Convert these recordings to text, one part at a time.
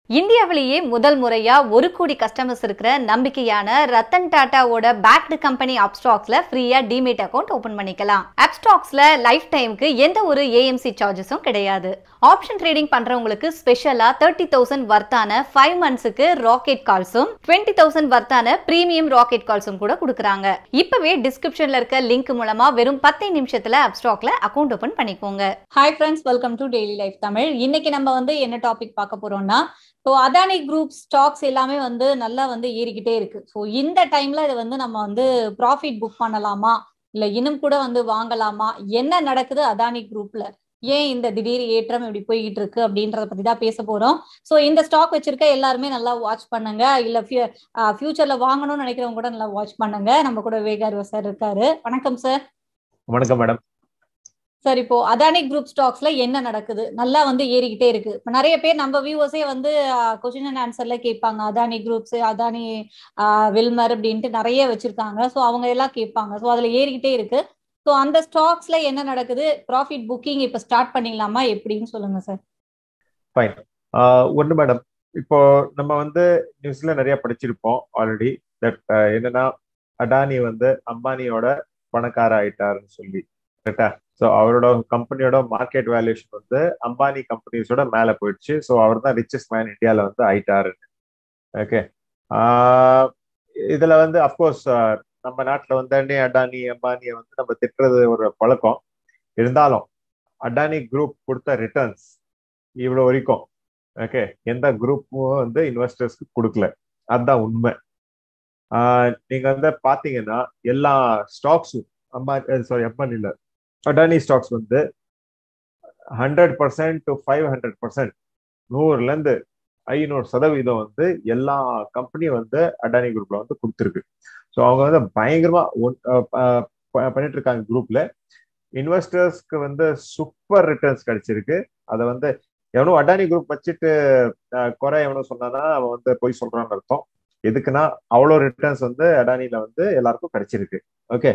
இந்தியாவிலேயே முதல் முறையா ஒரு கோடி கஸ்டமர்ஸ் இருக்கிற நம்பிக்கையான ரத்தன் டாட்டாவோட பேக்டு கம்பெனி அப்ஸ்டாக்ஸ்ல ஃப்ரீயா டிமேட் அக்கௌண்ட் ஓபன் பண்ணிக்கலாம் அப்ஸ்டாக்ஸ்ல லைஃப் டைமுக்கு எந்த ஒரு ஏஎம்சி சார்ஜஸும் கிடையாது ஆப்ஷன் ட்ரேடிங் பண்றவங்களுக்கு ஸ்பெஷலா தேர்ட்டி தௌசண்ட் வர்த்தான ஃபைவ் மந்த்ஸுக்கு ராக்கெட் கால்ஸும் டுவெண்ட்டி தௌசண்ட் வர்த்தான பிரீமியம் ராக்கெட் கால்ஸும் கூட கொடுக்குறாங்க இப்பவே டிஸ்கிரிப்ஷன்ல இருக்க லிங்க் மூலமா வெறும் பத்து நிமிஷத்துல அப்ஸ்டாக்ல அக்கௌண்ட் ஓபன் பண்ணிக்கோங்க hi friends welcome to daily life Tamil இன்னைக்கு நம்ம வந்து என்ன டாபிக் பார்க்க போறோம்னா ஸோ அதானி குரூப் ஸ்டாக்ஸ் எல்லாமே வந்து நல்லா வந்து ஏறிக்கிட்டே இருக்கு ஸோ இந்த டைம்ல இதை வந்து நம்ம வந்து ப்ராஃபிட் புக் பண்ணலாமா இல்ல இன்னும் கூட வந்து வாங்கலாமா என்ன நடக்குது அதானி குரூப்ல ஏன் இந்த திடீர் ஏற்றம் இப்படி போய்கிட்டு இருக்கு அப்படின்றத பத்தி தான் பேச போறோம் ஸோ இந்த ஸ்டாக் வச்சிருக்க எல்லாருமே நல்லா வாட்ச் பண்ணுங்க இல்ல ஃபியூச்சர்ல வாங்கணும்னு நினைக்கிறவங்க கூட நல்லா வாட்ச் பண்ணுங்க நம்ம கூட வேகார் சார் இருக்காரு வணக்கம் சார் வணக்கம் மேடம் சார் இப்போ அதானி குரூப் ஸ்டாக்ஸ்ல என்ன நடக்குது நல்லா வந்து ஏறிக்கிட்டே இருக்கு இப்போ நிறைய பேர் நம்ம வியூவர்ஸே வந்து கொஸ்டின் அண்ட் ஆன்சர்ல கேட்பாங்க அதானி குரூப்ஸ் அதானி வில்மர் அப்படின்ட்டு நிறைய வச்சிருக்காங்க ஸோ அவங்க எல்லாம் கேட்பாங்க ஸோ அதுல ஏறிக்கிட்டே இருக்கு ஸோ அந்த ஸ்டாக்ஸ்ல என்ன நடக்குது ப்ராஃபிட் புக்கிங் இப்போ ஸ்டார்ட் பண்ணிக்கலாமா எப்படின்னு சொல்லுங்க சார் ஃபைன் ஒன்று மேடம் இப்போ நம்ம வந்து நியூஸ்ல நிறைய படிச்சிருப்போம் ஆல்ரெடி தட் என்னன்னா அடானி வந்து அம்பானியோட பணக்கார ஆயிட்டாருன்னு சொல்லி கரெக்டா ஸோ அவரோட கம்பெனியோட மார்க்கெட் வேல்யூஷன் வந்து அம்பானி கம்பெனிஸோட மேலே போயிடுச்சு ஸோ அவர் தான் ரிச்சஸ்ட் மேன் இந்தியாவில் வந்து ஆயிட்டாருன்னு ஓகே இதுல வந்து அஃப்கோர்ஸ் நம்ம நாட்டில் வந்து அண்ணே அடானி அம்பானியை வந்து நம்ம திட்டுறது ஒரு பழக்கம் இருந்தாலும் அடானி குரூப் கொடுத்த ரிட்டர்ன்ஸ் இவ்வளோ வரைக்கும் ஓகே எந்த குரூப்பும் வந்து இன்வெஸ்டர்ஸ்க்கு கொடுக்கல அதுதான் உண்மை நீங்க வந்து பாத்தீங்கன்னா எல்லா ஸ்டாக்ஸும் அம்மா சாரி அம்பானி இல்லை அடானி ஸ்டாக்ஸ் வந்து hundred percent to five hundred percent நூறுல இருந்து ஐநூறு சதவீதம் வந்து எல்லா கம்பெனியும் வந்து அடானி குரூப்ல வந்து கொடுத்துருக்கு ஸோ அவங்க வந்து பயங்கரமா பண்ணிட்டு இருக்காங்க குரூப்ல இன்வெஸ்டர்ஸ்க்கு வந்து சூப்பர் ரிட்டர்ன்ஸ் கிடைச்சிருக்கு அதை வந்து எவனோ அடானி குரூப் வச்சுட்டு குறை எவனோ சொன்னானா அவன் வந்து போய் சொல்றான்னு அர்த்தம் எதுக்குன்னா அவ்வளோ ரிட்டர்ன்ஸ் வந்து அடானில வந்து எல்லாருக்கும் கிடைச்சிருக்கு ஓகே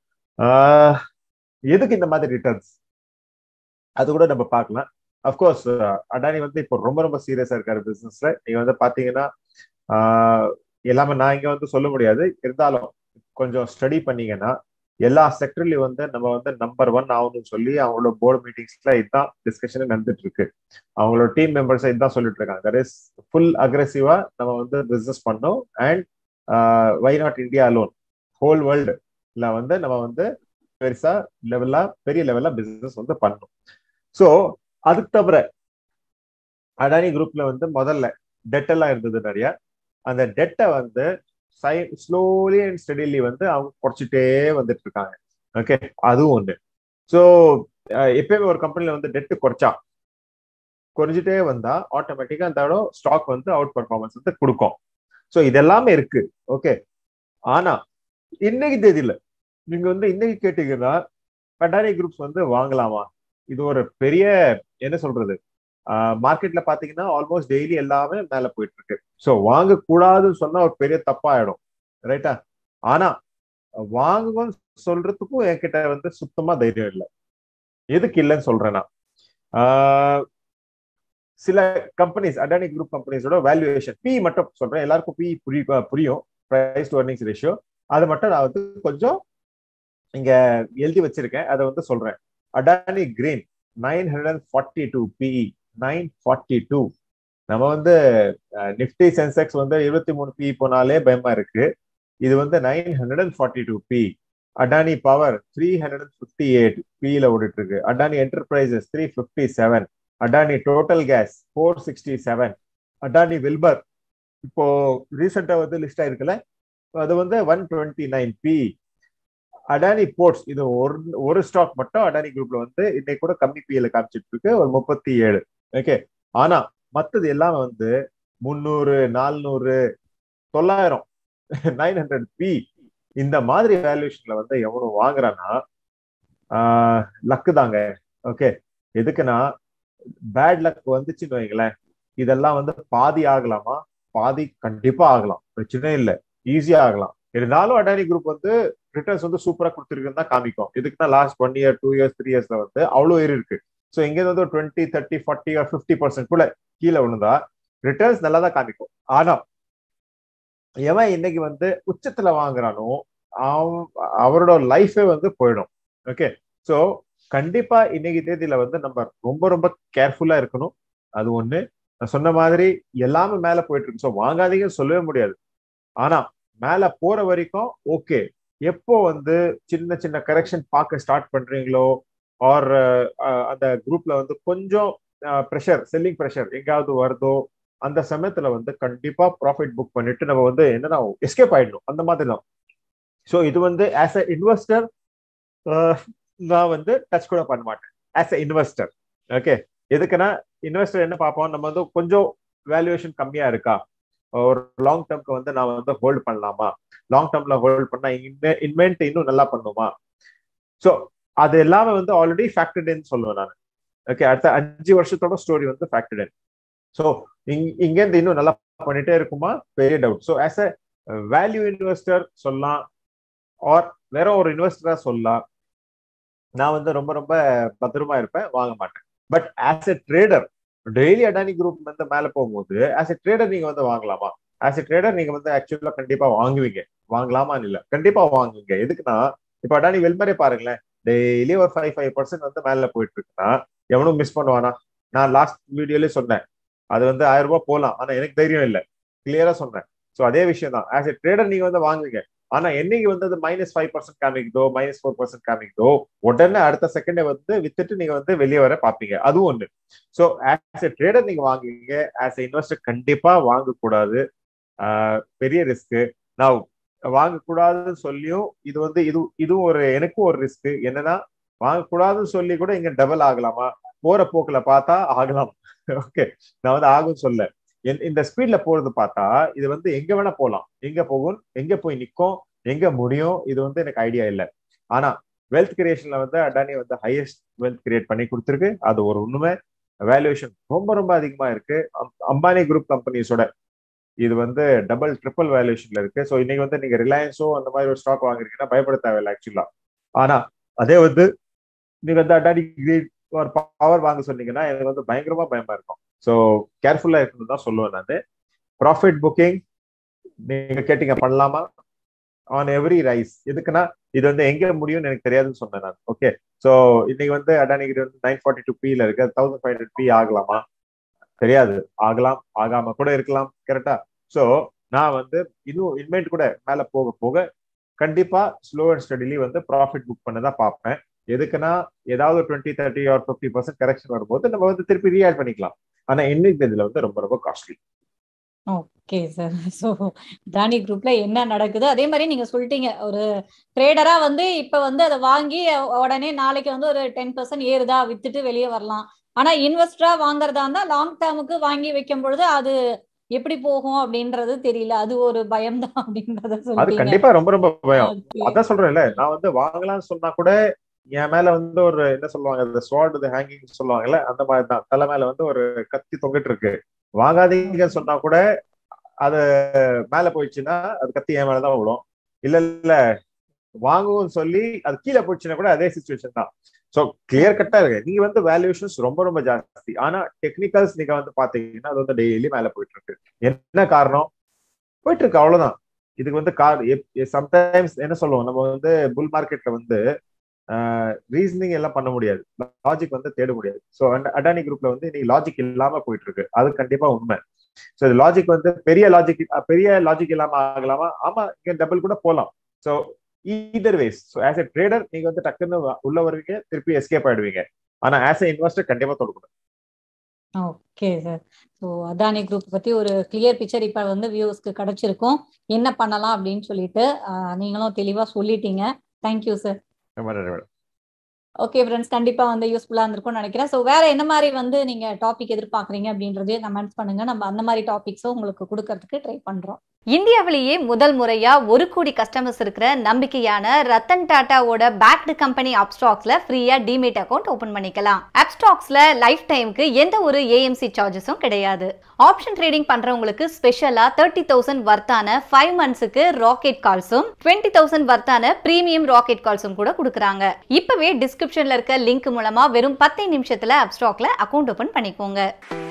எதுக்கு இந்த மாதிரி ரிட்டர்ன்ஸ் அது கூட நம்ம பார்க்கலாம் அஃப்கோர்ஸ் அடானி வந்து இப்போ ரொம்ப ரொம்ப சீரியஸா இருக்காரு பிசினஸ்ல நீங்க வந்து பாத்தீங்கன்னா எல்லாமே நான் இங்க வந்து சொல்ல முடியாது இருந்தாலும் கொஞ்சம் ஸ்டடி பண்ணீங்கன்னா எல்லா செக்டர்லயும் வந்து நம்ம வந்து நம்பர் ஒன் ஆகணும்னு சொல்லி அவங்களோட போர்டு மீட்டிங்ஸ்ல இதுதான் டிஸ்கஷன் நடந்துட்டு இருக்கு அவங்களோட டீம் மெம்பர்ஸ் இதுதான் சொல்லிட்டு இருக்காங்க தட் இஸ் ஃபுல் அக்ரெசிவா நம்ம வந்து பிசினஸ் பண்ணோம் and why not India alone whole வேர்ல்டுல வந்து நம்ம வந்து பெருசா லெவலா பெரிய லெவல்ல பிசினஸ் வந்து பண்ணணும் ஸோ அதுக்கு தவிர அடானி குரூப்ல வந்து முதல்ல டெட் எல்லாம் இருந்தது நிறைய அந்த டெட்டை வந்து சை ஸ்லோலி அண்ட் ஸ்டடிலி வந்து அவங்க குறைச்சிட்டே வந்துட்டு இருக்காங்க ஓகே அதுவும் ஒண்ணு ஸோ எப்பயுமே ஒரு கம்பெனில வந்து டெட்டு குறைச்சா குறைஞ்சிட்டே வந்தா ஆட்டோமேட்டிக்கா அந்த இடம் ஸ்டாக் வந்து அவுட் பர்ஃபார்மன்ஸ் வந்து கொடுக்கும் ஸோ இதெல்லாமே இருக்கு ஓகே ஆனா இன்னைக்கு தேதியில நீங்க வந்து இன்னைக்கு கேட்டீங்கன்னா அடானி குரூப்ஸ் வந்து வாங்கலாமா இது ஒரு பெரிய என்ன சொல்றது மார்க்கெட்ல பாத்தீங்கன்னா ஆல்மோஸ்ட் டெய்லி எல்லாமே மேல போயிட்டு இருக்கு ஸோ வாங்கக்கூடாதுன்னு சொன்னா ஒரு பெரிய தப்பாயிடும் ரைட்டா ஆனா வாங்குவோம்னு சொல்றதுக்கும் என்கிட்ட வந்து சுத்தமா தைரியம் இல்லை எதுக்கு இல்லைன்னு சொல்றேன்னா சில கம்பெனிஸ் அடானி குரூப் கம்பெனிஸோட வேல்யூவேஷன் பி மட்டும் சொல்றேன் எல்லாருக்கும் பி புரியும் புரியும் ப்ரைஸ் டு அர்னிங்ஸ் ரேஷியோ அது மட்டும் நான் வந்து கொஞ்சம் இங்க எழுதி வச்சிருக்கேன் அதை வந்து சொல்றேன் Adani green nine hundred and forty two PE nine forty two நம்ம வந்து நிப்டி சென்செக்ஸ் வந்து இருபத்தி மூணு பி போனாலே பயமா இருக்கு இது வந்து nine hundred and forty two B Adani power three hundred and fifty eight பியில ஓடிட்டு இருக்கு Adani enterprises three fifty seven Adani total gas four sixty seven Adani Wilmar இப்போ ரீசெண்டா வந்து லிஸ்ட் ஆயிருக்குல்ல அது வந்து one twenty nine B Adani ports இது ஒரு ஒரு ஸ்டாக் மட்டும் அடானி குரூப்ல வந்து இன்னைக்கு கூட கம்மி பிஎல காமிச்சிட்டு இருக்கு ஒரு முப்பத்தி ஏழு ஓகே ஆனா மத்தது எல்லாம் வந்து முந்நூறு நானூறு தொள்ளாயிரம் நைன் ஹண்ட்ரட் பி இந்த மாதிரி வேல்யூஷன்ல வந்து எவனும் வாங்குறான்னா லக்கு தாங்க ஓகே எதுக்குன்னா பேட் லக் வந்துச்சுன்னு வைங்களேன் இதெல்லாம் வந்து பாதி ஆகலாமா பாதி கண்டிப்பா ஆகலாம் பிரச்சனை இல்லை ஈஸியா ஆகலாம் இருந்தாலும் அடானி குரூப் வந்து ரிட்டர்ன்ஸ் வந்து சூப்பரா கொடுத்துருக்குன்னு தான் காமிக்கும் இதுக்குன்னா last one year two years three இயர்ஸ்ல வந்து அவ்வளோ ஏறி இருக்கு ஸோ இங்க வந்து ஒரு twenty thirty forty or fifty percent கூட கீழே விழுந்தா ரிட்டர்ன்ஸ் நல்லா தான் காமிக்கும் ஆனா எவன் இன்னைக்கு வந்து உச்சத்துல வாங்குறானோ அவன் அவரோட லைஃபே வந்து போயிடும் ஓகே ஸோ கண்டிப்பா இன்னைக்கு தேதியில வந்து நம்ம ரொம்ப ரொம்ப கேர்ஃபுல்லா இருக்கணும் அது ஒண்ணு நான் சொன்ன மாதிரி எல்லாமே மேல போயிட்டு இருக்கு ஸோ வாங்காதீங்கன்னு சொல்லவே முடியாது ஆனா மேல போற வரைக்கும் ஓகே எப்போ வந்து சின்ன சின்ன கரெக்ஷன் பார்க்க ஸ்டார்ட் பண்றீங்களோ ஆர் அந்த குரூப்ல வந்து கொஞ்சம் ப்ரெஷர் செல்லிங் ப்ரெஷர் எங்காவது வருதோ அந்த சமயத்துல வந்து கண்டிப்பா ப்ராஃபிட் புக் பண்ணிட்டு நம்ம வந்து என்னன்னா எஸ்கேப் ஆயிடணும் அந்த மாதிரி தான் ஸோ இது வந்து ஆஸ் அ இன்வெஸ்டர் நான் வந்து டச் கூட பண்ண மாட்டேன் ஆஸ் அ இன்வெஸ்டர் ஓகே எதுக்குன்னா இன்வெஸ்டர் என்ன பார்ப்போம் நம்ம வந்து கொஞ்சம் வேல்யூவேஷன் கம்மியா இருக்கா ஒரு லாங் டேர்ம்க்கு வந்து நான் வந்து ஹோல்ட் பண்ணலாமா லாங் டேர்ம்ல ஹோல்ட் பண்ணா இன்வென்ட் இன்னும் நல்லா பண்ணுமா ஸோ அது எல்லாமே வந்து ஆல்ரெடி ஃபேக்டர்டுன்னு சொல்லுவேன் நான் ஓகே அடுத்த அஞ்சு வருஷத்தோட ஸ்டோரி வந்து ஃபேக்டர்டு ஸோ இங்கேருந்து இன்னும் நல்லா பண்ணிட்டே இருக்குமா பெரிய doubt so as a value investor சொல்லலாம் ஆர் வேற ஒரு இன்வெஸ்டரா சொல்லலாம் நான் வந்து ரொம்ப ரொம்ப பத்திரமா இருப்பேன் வாங்க மாட்டேன் but as a trader daily Adani group வந்து மேல போகும்போது ஆஸ் எ ட்ரேடர் நீங்க வந்து வாங்கலாமா ஆஸ் எ ட்ரேடர் நீங்க வந்து ஆக்சுவலா கண்டிப்பா வாங்குவீங்க வாங்கலாமான்னு இல்ல கண்டிப்பா வாங்குவீங்க எதுக்குன்னா இப்ப அடானி வெல்மரே பாருங்களேன் டெய்லி ஒரு ஃபைவ் ஃபைவ் பர்சன்ட் வந்து மேல போயிட்டு இருக்குன்னா எவனும் மிஸ் பண்ணுவானா நான் லாஸ்ட் வீடியோலயே சொன்னேன் அது வந்து ஆயிரம் ரூபாய் போகலாம் ஆனா எனக்கு தைரியம் இல்லை கிளியரா சொன்னேன் ஸோ அதே விஷயம் தான் ஆஸ் எ ட்ரேடர் நீங்க வந்து வாங்குவீங்க ஆனா என்னைக்கு வந்து அது மைனஸ் ஃபைவ் பர்சன்ட் காமிக்குதோ மைனஸ் ஃபோர் பர்சன்ட் காமிக்குதோ உடனே அடுத்த செகண்டே வந்து வித்துட்டு நீங்க வந்து வெளியே வர பாப்பீங்க அதுவும் ஒண்ணு ஸோ ஆஸ் எ ட்ரேடர் நீங்க வாங்குவீங்க ஆஸ் எ இன்வெஸ்டர் கண்டிப்பா வாங்கக்கூடாது பெரிய ரிஸ்க் நான் வாங்கக்கூடாதுன்னு சொல்லியும் இது வந்து இது இதுவும் ஒரு எனக்கும் ஒரு ரிஸ்க் என்னன்னா வாங்கக்கூடாதுன்னு சொல்லி கூட இங்க டபுள் ஆகலாமா போற போக்குல பார்த்தா ஆகலாம் ஓகே நான் வந்து ஆகும் சொல்ல இந்த ஸ்பீட்ல போறது பார்த்தா இது வந்து எங்க வேணா போகலாம் எங்க போகும் எங்க போய் நிற்கும் எங்க முடியும் இது வந்து எனக்கு ஐடியா இல்லை ஆனா வெல்த் கிரியேஷன்ல வந்து அடானி வந்து ஹையஸ்ட் வெல்த் கிரியேட் பண்ணி கொடுத்துருக்கு அது ஒரு உண்மை வேல்யூவேஷன் ரொம்ப ரொம்ப அதிகமா இருக்கு அம்பானி குரூப் கம்பெனிஸோட இது வந்து டபுள் ட்ரிபிள் வேல்யூஷன்ல இருக்கு ஸோ இன்னைக்கு வந்து நீங்க ரிலையன்ஸோ அந்த மாதிரி ஒரு ஸ்டாக் வாங்குறீங்கன்னா பயப்பட தேவையில்லை ஆக்சுவலா ஆனா அதே வந்து நீங்க வந்து அடானி கிரேட் ஒரு பவர் வாங்க சொன்னீங்கன்னா எனக்கு வந்து பயங்கரமா பயமா இருக்கும் ஸோ கேர்ஃபுல்லா இருக்கணும் தான் சொல்லுவேன் நான் ப்ராஃபிட் புக்கிங் நீங்க கேட்டீங்க பண்ணலாமா ஆன் எவ்ரி ரைஸ் எதுக்குன்னா இது வந்து எங்க முடியும்னு எனக்கு தெரியாதுன்னு சொன்னேன் நான் ஓகே ஸோ இன்னைக்கு வந்து அடானிகிரி வந்து நைன் ஃபார்ட்டி டூ பில இருக்கு தௌசண்ட் ஃபைவ் ஹண்ட்ரட் பி ஆகலாமா தெரியாது ஆகலாம் ஆகாம கூட இருக்கலாம் கரெக்டா ஸோ நான் வந்து இன்னும் இன்வென்ட் கூட மேல போக போக கண்டிப்பா ஸ்லோ அண்ட் ஸ்டடிலி வந்து ப்ராஃபிட் புக் பண்ண தான் பார்ப்பேன் எதுக்குன்னா ஏதாவது twenty thirty or fifty percent correction வரும்போது நம்ம வந்து திருப்பி ரீஆட் பண்ணிக்கலாம் ஆனா இன்னைக்கு இதுல வந்து ரொம்ப ரொம்ப காஸ்ட்லி ஓகே சார் ஸோ தானி குரூப்ல என்ன நடக்குது அதே மாதிரி நீங்க சொல்லிட்டீங்க ஒரு ட்ரேடரா வந்து இப்ப வந்து அதை வாங்கி உடனே நாளைக்கு வந்து ஒரு டென் பர்சன்ட் ஏறுதா வித்துட்டு வெளியே வரலாம் ஆனா இன்வெஸ்டரா வாங்குறதா இருந்தா லாங் டேர்முக்கு வாங்கி வைக்கும் பொழுது அது எப்படி போகும் அப்படின்றது தெரியல அது ஒரு பயம் தான் அப்படின்றத அது சொல்லிட்டீங்க கண்டிப்பா ரொம்ப ரொம்ப பயம் Okay. அதான் சொல்றேன்ல நான் வந்து வாங்கலாம்னு சொன்னா கூட என் மேல வந்து ஒரு என்ன சொல்லுவாங்க இந்த ஸ்வாட் இது ஹேங்கிங் சொல்லுவாங்கல்ல அந்த மாதிரி தான் தலை மேல வந்து ஒரு கத்தி தொங்கிட்டு இருக்கு வாங்காதீங்கன்னு சொன்னா கூட அது மேல போயிடுச்சுன்னா அது கத்தி என் மேலதான் விடும் இல்ல இல்ல வாங்குவோம்னு சொல்லி அது கீழே போயிடுச்சுன்னா கூட அதே சுச்சுவேஷன் தான் சோ கிளியர் கட்டா இருக்கு நீங்க வந்து வேல்யூஷன்ஸ் ரொம்ப ரொம்ப ஜாஸ்தி ஆனா டெக்னிக்கல்ஸ் நீங்க வந்து பாத்தீங்கன்னா அது வந்து டெய்லி மேல போயிட்டு இருக்கு என்ன காரணம் போயிட்டு இருக்கு அவ்வளவுதான் இதுக்கு வந்து கார் சம்டைம்ஸ் என்ன சொல்லுவோம் நம்ம வந்து புல் மார்க்கெட்ல வந்து ரீசனிங் எல்லாம் பண்ண முடியாது லாஜிக் வந்து தேட முடியாது ஸோ அடானி குரூப்ல வந்து இன்னைக்கு லாஜிக் இல்லாம போயிட்டு இருக்கு அது கண்டிப்பா உண்மை ஸோ இது லாஜிக் வந்து பெரிய லாஜிக் பெரிய லாஜிக் இல்லாம ஆகலாமா ஆமா இங்க டபுள் கூட போகலாம் so either ways so as a trader நீங்க வந்து டக்குன்னு உள்ள வருவீங்க திருப்பி எஸ்கேப் ஆயிடுவீங்க ஆனா ஆஸ் எ இன்வெஸ்டர் கண்டிப்பா தொடக்கூடாது okay sir so Adani group பத்தி ஒரு கிளியர் பிக்சர் இப்ப வந்து வியூஸ்க்கு கிடைச்சிருக்கும் என்ன பண்ணலாம் அப்படின்னு சொல்லிட்டு ஆஹ் நீங்களும் தெளிவா சொல்லிட்டீங்க தேங்க்யூ சார் ரொம்ப நன்றி மேடம் ஓகே ஃப்ரெண்ட்ஸ் கண்டிப்பா வந்து யூஸ்ஃபுல்லா இருந்திருக்கும்னு நினைக்கிறேன் ஸோ வேற என்ன மாதிரி வந்து நீங்க டாபிக் எதிர்பார்க்குறீங்க அப்படின்றதையும் கமெண்ட்ஸ் பண்ணுங்க நம்ம அந்த மாதிரி டாபிக்ஸும் உங்களுக்கு கொடுக்கறதுக்கு ட்ரை பண்றோம் இந்தியாவிலேயே முதல் முறையா ஒரு கோடி கஸ்டமர்ஸ் இருக்கிற நம்பிக்கையான ரத்தன் டாட்டாவோட பேக்டு கம்பெனி அப்ஸ்டாக்ஸ்ல ஃப்ரீயா டிமேட் அக்கௌண்ட் ஓபன் பண்ணிக்கலாம் அப்ஸ்டாக்ஸ்ல லைஃப் டைமுக்கு எந்த ஒரு ஏஎம்சி சார்ஜஸும் கிடையாது ஆப்ஷன் ட்ரேடிங் பண்றவங்களுக்கு ஸ்பெஷலா தேர்ட்டி தௌசண்ட் வர்த்தான ஃபைவ் மந்த்ஸுக்கு ராக்கெட் கால்ஸும் டுவெண்ட்டி தௌசண்ட் வர்த்தான பிரீமியம் ராக்கெட் கால்ஸும் கூட கொடுக்குறாங்க இப்பவே டிஸ்கிரிப்ஷன்ல இருக்க லிங்க் மூலமா வெறும் பத்தே நிமிஷத்துல அப்ஸ்டாக்ல அக்கௌண்ட் ஓபன் பண்ணிக்கோங்க